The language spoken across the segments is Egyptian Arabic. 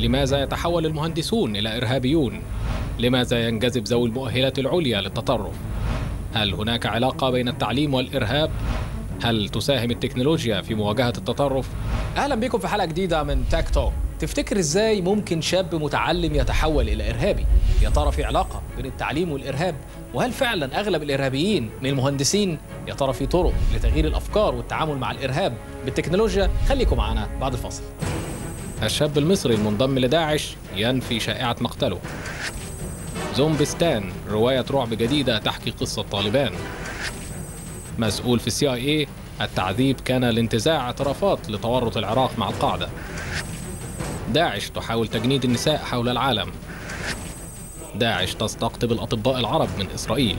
لماذا يتحول المهندسون إلى إرهابيون؟ لماذا ينجذب ذوي المؤهلات العليا للتطرف؟ هل هناك علاقة بين التعليم والإرهاب؟ هل تساهم التكنولوجيا في مواجهة التطرف؟ اهلا بكم في حلقه جديده من تاك توك تفتكر ازاي ممكن شاب متعلم يتحول الى ارهابي يا ترى في علاقه بين التعليم والارهاب وهل فعلا اغلب الارهابيين من المهندسين يا ترى في طرق لتغيير الافكار والتعامل مع الارهاب بالتكنولوجيا خليكم معنا بعد الفاصل الشاب المصري المنضم لداعش ينفي شائعة مقتله زومبستان رواية رعب جديدة تحكي قصة طالبان مسؤول في السي اي اي التعذيب كان لانتزاع اعترافات لتورط العراق مع القاعدة داعش تحاول تجنيد النساء حول العالم داعش تستقطب الأطباء العرب من إسرائيل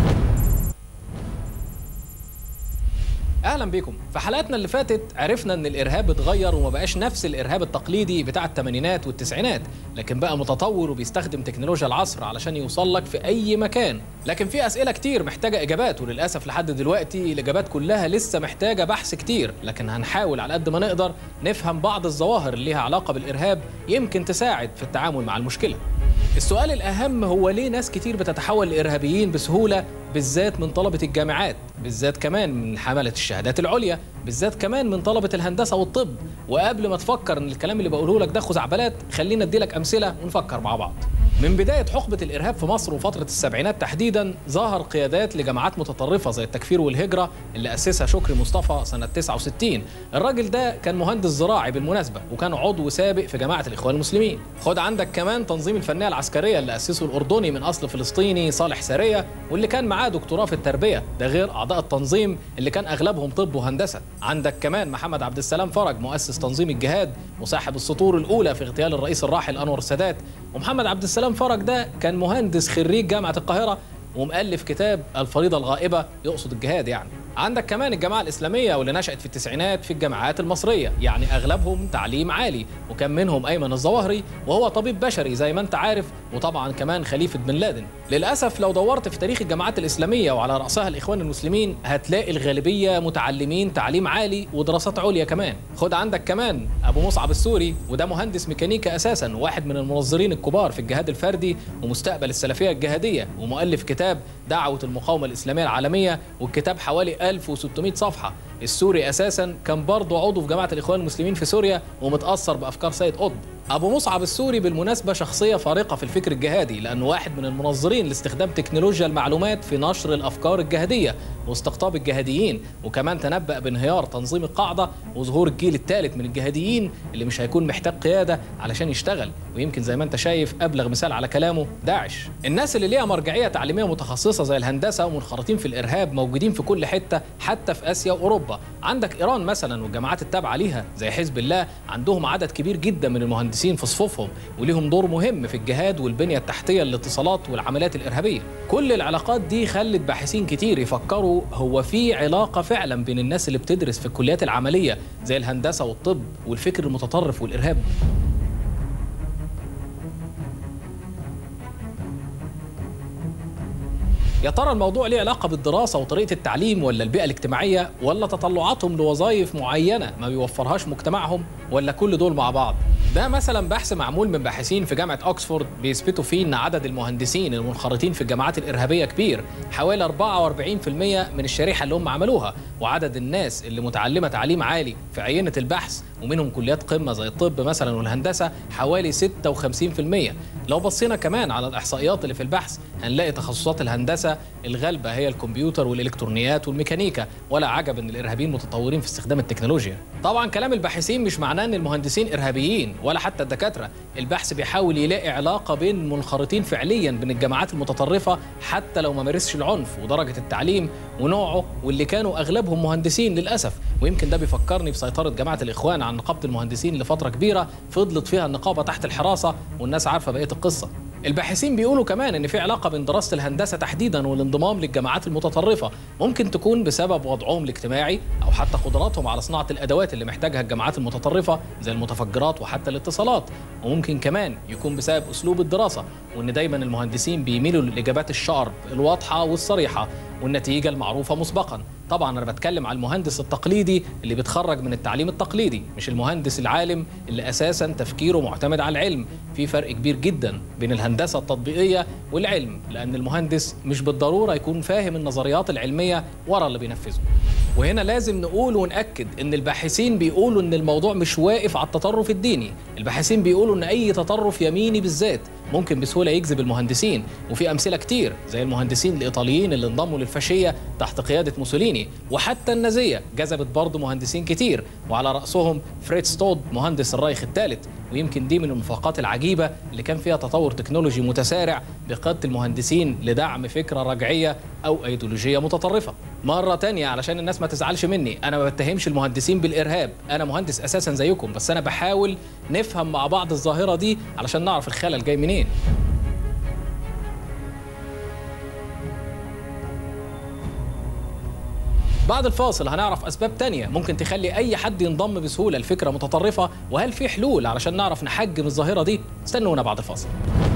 اهلا بكم في حلقاتنا اللي فاتت عرفنا ان الارهاب اتغير وما بقاش نفس الارهاب التقليدي بتاع الثمانينات والتسعينات لكن بقى متطور وبيستخدم تكنولوجيا العصر علشان يوصل لك في اي مكان لكن في اسئله كتير محتاجه اجابات وللاسف لحد دلوقتي الاجابات كلها لسه محتاجه بحث كتير لكن هنحاول على قد ما نقدر نفهم بعض الظواهر اللي ليها علاقه بالارهاب يمكن تساعد في التعامل مع المشكله السؤال الأهم هو ليه ناس كتير بتتحول لإرهابيين بسهولة بالذات من طلبة الجامعات بالذات كمان من حملة الشهادات العليا بالذات كمان من طلبة الهندسة والطب وقبل ما تفكر ان الكلام اللي بقوله لك ده خزعبلات خلينا اديلك أمثلة ونفكر مع بعض من بداية حقبة الإرهاب في مصر وفترة السبعينات تحديدا ظهر قيادات لجماعات متطرفة زي التكفير والهجرة اللي أسسها شكري مصطفى سنة 69 الراجل ده كان مهندس زراعي بالمناسبة وكان عضو سابق في جماعة الإخوان المسلمين خد عندك كمان تنظيم الفنية العسكرية اللي أسسه الأردني من أصل فلسطيني صالح سارية واللي كان معاه دكتوراه في التربية ده غير أعضاء التنظيم اللي كان أغلبهم طب وهندسة عندك كمان محمد عبد السلام فرج مؤسس تنظيم الجهاد وصاحب السطور الأولى في اغتيال الرئيس الراحل أنور السادات ومحمد عبد السلام فرج ده كان مهندس خريج جامعة القاهرة ومؤلف كتاب الفريضة الغائبة يقصد الجهاد يعني عندك كمان الجماعة الإسلامية واللي نشأت في التسعينات في الجامعات المصرية يعني أغلبهم تعليم عالي وكان منهم أيمن الظواهري وهو طبيب بشري زي ما أنت عارف وطبعا كمان خليفة بن لادن للأسف لو دورت في تاريخ الجامعات الإسلامية وعلى رأسها الإخوان المسلمين هتلاقي الغالبية متعلمين تعليم عالي ودراسات عليا كمان خد عندك كمان أبو مصعب السوري وده مهندس ميكانيكا أساسا واحد من المنظرين الكبار في الجهاد الفردي ومستقبل السلفية الجهادية ومؤلف كتاب دعوة المقاومة الإسلامية العالمية والكتاب حوالي 1600 صفحة السوري أساسا كان برضه عضو في جماعة الإخوان المسلمين في سوريا ومتأثر بأفكار سيد قطب أبو مصعب السوري بالمناسبة شخصية فارقة في الفكر الجهادي لأنه واحد من المنظرين لاستخدام تكنولوجيا المعلومات في نشر الأفكار الجهادية واستقطاب الجهاديين وكمان تنبأ بانهيار تنظيم القاعدة وظهور الجيل الثالث من الجهاديين اللي مش هيكون محتاج قيادة علشان يشتغل ويمكن زي ما انت شايف أبلغ مثال على كلامه داعش الناس اللي ليها مرجعية تعليمية متخصصة زي الهندسة ومنخرطين في الإرهاب موجودين في كل حتة حتى في آسيا وأوروبا عندك إيران مثلا والجماعات التابعة ليها زي حزب الله عندهم عدد كبير جدا من المهندسين في صفوفهم وليهم دور مهم في الجهاد والبنية التحتية للاتصالات والعمليات الإرهابية كل العلاقات دي خلت باحثين كتير يفكروا هو في علاقة فعلا بين الناس اللي بتدرس في الكليات العملية زي الهندسة والطب والفكر المتطرف والإرهاب يا ترى الموضوع ليه علاقة بالدراسة وطريقة التعليم ولا البيئة الاجتماعية ولا تطلعاتهم لوظائف معينة ما بيوفرهاش مجتمعهم ولا كل دول مع بعض ده مثلا بحث معمول من باحثين في جامعة أكسفورد بيثبتوا فيه أن عدد المهندسين المنخرطين في الجامعات الإرهابية كبير حوالي 44% من الشريحة اللي هم عملوها وعدد الناس اللي متعلمة تعليم عالي في عينة البحث ومنهم كليات قمة زي الطب مثلا والهندسة حوالي 56% لو بصينا كمان على الإحصائيات اللي في البحث هنلاقي تخصصات الهندسة الغالبة هي الكمبيوتر والإلكترونيات والميكانيكا ولا عجب أن الإرهابيين متطورين في استخدام التكنولوجيا طبعا كلام الباحثين مش معناه أن المهندسين إرهابيين ولا حتى الدكاترة البحث بيحاول يلاقي علاقة بين منخرطين فعليا بين الجامعات المتطرفة حتى لو ما مارسش العنف ودرجة التعليم ونوعه واللي كانوا أغلبهم مهندسين للأسف ويمكن ده بيفكرني بسيطرة جماعة الإخوان عن نقابة المهندسين لفترة كبيرة فضلت فيها النقابة تحت الحراسة والناس عارفة بقية القصة الباحثين بيقولوا كمان ان في علاقه بين دراسه الهندسه تحديدا والانضمام للجامعات المتطرفه ممكن تكون بسبب وضعهم الاجتماعي او حتى قدراتهم على صناعه الادوات اللي محتاجها الجامعات المتطرفه زي المتفجرات وحتى الاتصالات وممكن كمان يكون بسبب اسلوب الدراسه وان دايما المهندسين بيميلوا للاجابات الشارب الواضحه والصريحه والنتيجه المعروفه مسبقا طبعا انا بتكلم على المهندس التقليدي اللي بيتخرج من التعليم التقليدي مش المهندس العالم اللي اساسا تفكيره معتمد على العلم في فرق كبير جدا بين الهندسه التطبيقيه والعلم لان المهندس مش بالضروره يكون فاهم النظريات العلميه ورا اللي بينفذه وهنا لازم نقول ونأكد ان الباحثين بيقولوا ان الموضوع مش واقف على التطرف الديني الباحثين بيقولوا ان اي تطرف يميني بالذات ممكن بسهوله يجذب المهندسين وفي امثله كتير زي المهندسين الايطاليين اللي انضموا للفاشيه تحت قياده موسوليني وحتى النازيه جذبت برضه مهندسين كتير وعلى راسهم فريتز تود مهندس الرايخ الثالث ويمكن دي من المفاقات العجيبه اللي كان فيها تطور تكنولوجي متسارع بقياده المهندسين لدعم فكره رجعيه او ايديولوجيه متطرفه مره تانية علشان الناس ما تزعلش مني انا ما بتهمش المهندسين بالارهاب انا مهندس اساسا زيكم بس انا بحاول نفهم مع بعض الظاهره دي علشان نعرف الخلل جاي منين بعد الفاصل هنعرف اسباب تانية ممكن تخلي اي حد ينضم بسهوله لفكره متطرفه وهل في حلول علشان نعرف نحجم الظاهره دي استنونا بعد الفاصل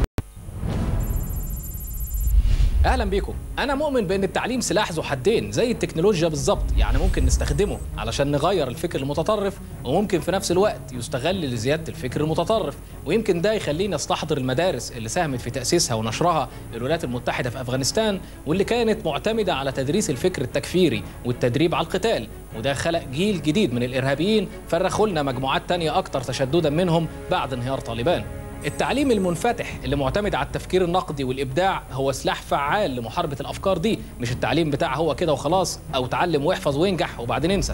اهلا بيكم انا مؤمن بان التعليم سلاح ذو حدين زي التكنولوجيا بالظبط يعني ممكن نستخدمه علشان نغير الفكر المتطرف وممكن في نفس الوقت يستغل لزياده الفكر المتطرف ويمكن ده يخلينا نستحضر المدارس اللي ساهمت في تاسيسها ونشرها الولايات المتحده في افغانستان واللي كانت معتمده على تدريس الفكر التكفيري والتدريب على القتال وده خلق جيل جديد من الارهابيين فرخوا لنا مجموعات تانية اكتر تشددا منهم بعد انهيار طالبان التعليم المنفتح اللي معتمد على التفكير النقدي والابداع هو سلاح فعال لمحاربه الافكار دي مش التعليم بتاع هو كده وخلاص او تعلم واحفظ وانجح وبعدين انسى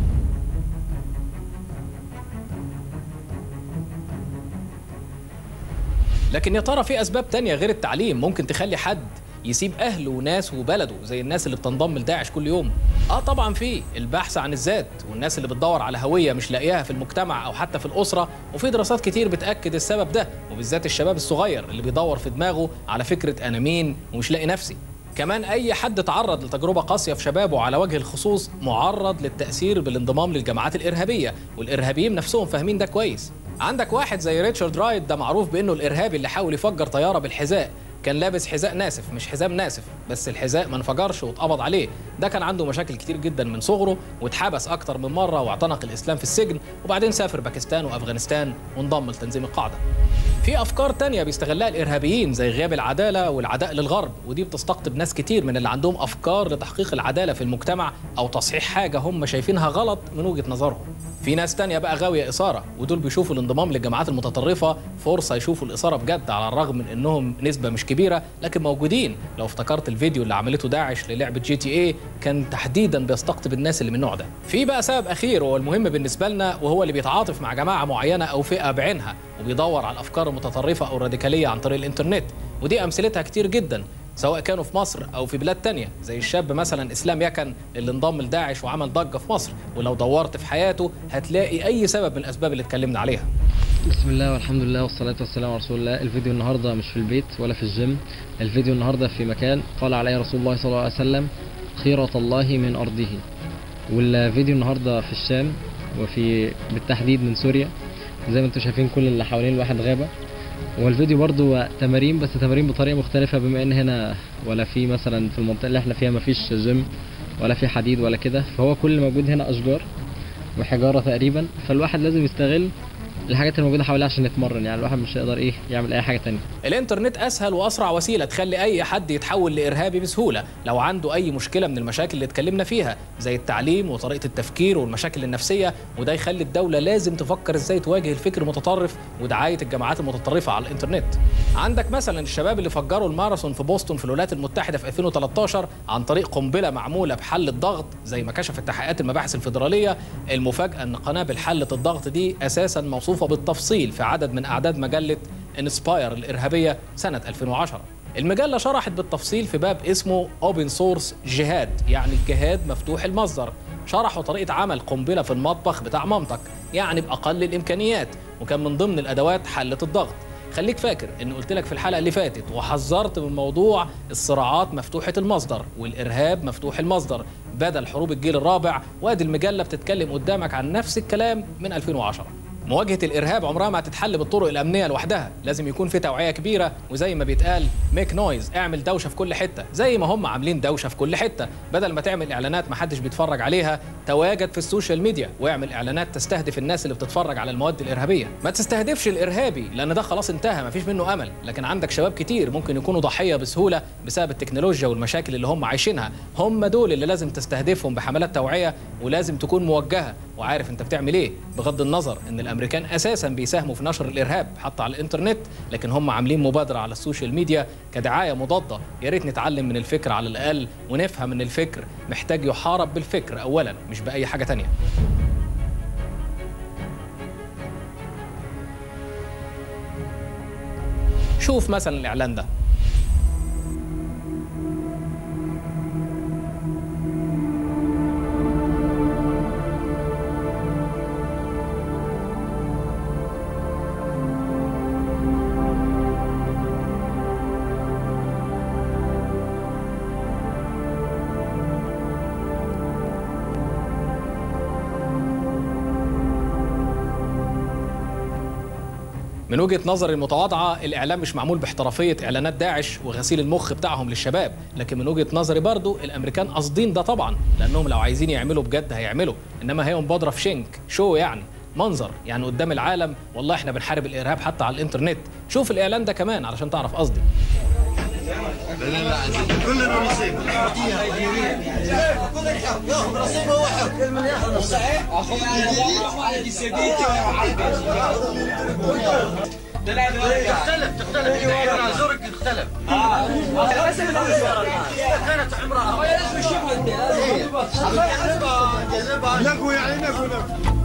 لكن يا ترى في اسباب تانية غير التعليم ممكن تخلي حد يسيب اهله وناس وبلده زي الناس اللي بتنضم لداعش كل يوم اه طبعا في البحث عن الذات والناس اللي بتدور على هويه مش لاقياها في المجتمع او حتى في الاسره وفي دراسات كتير بتاكد السبب ده وبالذات الشباب الصغير اللي بيدور في دماغه على فكره انا مين ومش لاقي نفسي كمان اي حد تعرض لتجربه قاسيه في شبابه على وجه الخصوص معرض للتاثير بالانضمام للجماعات الارهابيه والارهابيين نفسهم فاهمين ده كويس عندك واحد زي ريتشارد رايت ده معروف بانه الارهابي اللي حاول يفجر طياره بالحذاء كان لابس حذاء ناسف مش حزام ناسف بس الحذاء ما انفجرش واتقبض عليه ده كان عنده مشاكل كتير جدا من صغره واتحبس اكتر من مره واعتنق الاسلام في السجن وبعدين سافر باكستان وافغانستان وانضم لتنظيم القاعده في افكار تانية بيستغلها الارهابيين زي غياب العداله والعداء للغرب ودي بتستقطب ناس كتير من اللي عندهم افكار لتحقيق العداله في المجتمع او تصحيح حاجه هم شايفينها غلط من وجهه نظرهم في ناس تانية بقى غاوية إثارة ودول بيشوفوا الانضمام للجماعات المتطرفة فرصة يشوفوا الإثارة بجد على الرغم من إنهم نسبة مش كبيرة لكن موجودين لو افتكرت الفيديو اللي عملته داعش للعبة جي تي اي كان تحديدا بيستقطب الناس اللي من النوع ده في بقى سبب أخير وهو المهم بالنسبة لنا وهو اللي بيتعاطف مع جماعة معينة أو فئة بعينها وبيدور على الأفكار المتطرفة أو الراديكالية عن طريق الإنترنت ودي أمثلتها كتير جدا سواء كانوا في مصر او في بلاد تانية زي الشاب مثلا اسلام يكن اللي انضم لداعش وعمل ضجه في مصر ولو دورت في حياته هتلاقي اي سبب من الاسباب اللي اتكلمنا عليها بسم الله والحمد لله والصلاة والسلام على رسول الله الفيديو النهاردة مش في البيت ولا في الجيم الفيديو النهاردة في مكان قال عليه رسول الله صلى الله عليه وسلم خيرة الله من أرضه والفيديو النهاردة في الشام وفي بالتحديد من سوريا زي ما انتم شايفين كل اللي حوالين الواحد غابة والفيديو برضو تمارين بس تمارين بطريقة مختلفة بما ان هنا ولا في مثلا في المنطقة اللي احنا فيها مفيش جيم ولا في حديد ولا كده فهو كل اللي موجود هنا اشجار وحجارة تقريبا فالواحد لازم يستغل الحاجات الموجودة حواليه عشان يتمرن يعني الواحد مش هيقدر ايه يعمل اي حاجة تانية الانترنت اسهل واسرع وسيله تخلي اي حد يتحول لارهابي بسهوله لو عنده اي مشكله من المشاكل اللي اتكلمنا فيها زي التعليم وطريقه التفكير والمشاكل النفسيه وده يخلي الدوله لازم تفكر ازاي تواجه الفكر المتطرف ودعايه الجماعات المتطرفه على الانترنت عندك مثلا الشباب اللي فجروا الماراثون في بوسطن في الولايات المتحده في 2013 عن طريق قنبله معموله بحل الضغط زي ما كشفت تحقيقات المباحث الفيدراليه المفاجاه ان قنابل حله الضغط دي اساسا موصوفه بالتفصيل في عدد من اعداد مجله انسباير الارهابيه سنه 2010 المجله شرحت بالتفصيل في باب اسمه اوبن سورس جهاد يعني الجهاد مفتوح المصدر شرحوا طريقه عمل قنبله في المطبخ بتاع مامتك يعني باقل الامكانيات وكان من ضمن الادوات حله الضغط خليك فاكر ان قلت لك في الحلقه اللي فاتت وحذرت من موضوع الصراعات مفتوحه المصدر والارهاب مفتوح المصدر بدل حروب الجيل الرابع وادي المجله بتتكلم قدامك عن نفس الكلام من 2010 مواجهة الإرهاب عمرها ما هتتحل بالطرق الأمنية لوحدها لازم يكون في توعية كبيرة وزي ما بيتقال ميك نويز اعمل دوشة في كل حتة زي ما هم عاملين دوشة في كل حتة بدل ما تعمل إعلانات ما حدش بيتفرج عليها تواجد في السوشيال ميديا واعمل إعلانات تستهدف الناس اللي بتتفرج على المواد الإرهابية ما تستهدفش الإرهابي لأن ده خلاص انتهى ما فيش منه أمل لكن عندك شباب كتير ممكن يكونوا ضحية بسهولة بسبب التكنولوجيا والمشاكل اللي هم عايشينها هم دول اللي لازم تستهدفهم بحملات توعية ولازم تكون موجهة وعارف انت بتعمل ايه بغض النظر ان الامريكان اساسا بيساهموا في نشر الارهاب حتى على الانترنت لكن هم عاملين مبادره على السوشيال ميديا كدعايه مضاده يا ريت نتعلم من الفكر على الاقل ونفهم ان الفكر محتاج يحارب بالفكر اولا مش باي حاجه تانية شوف مثلا الاعلان ده من وجهه نظري المتواضعه الاعلام مش معمول باحترافيه اعلانات داعش وغسيل المخ بتاعهم للشباب لكن من وجهه نظري برضو الامريكان قاصدين ده طبعا لانهم لو عايزين يعملوا بجد هيعملوا انما هي مبادره في شنك شو يعني منظر يعني قدام العالم والله احنا بنحارب الارهاب حتى على الانترنت شوف الاعلان ده كمان علشان تعرف قصدي كلنا نصيب تختلف تختلف زورك تختلف كانت عمرها نقو يعني نقو نقو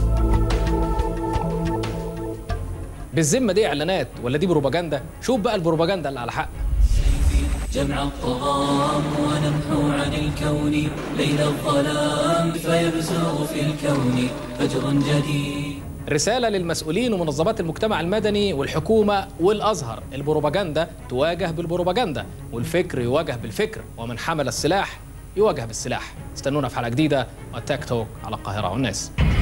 بالذمه دي اعلانات ولا دي بروباجندا شوف بقى البروباجندا اللي على حق جمع الطغام ونمحو عن الكون ليل الظلام فيبزغ في الكون فجر جديد رسالة للمسؤولين ومنظمات المجتمع المدني والحكومة والأزهر البروباجندا تواجه بالبروباجندا والفكر يواجه بالفكر ومن حمل السلاح يواجه بالسلاح استنونا في حلقة جديدة وتاك توك على القاهرة والناس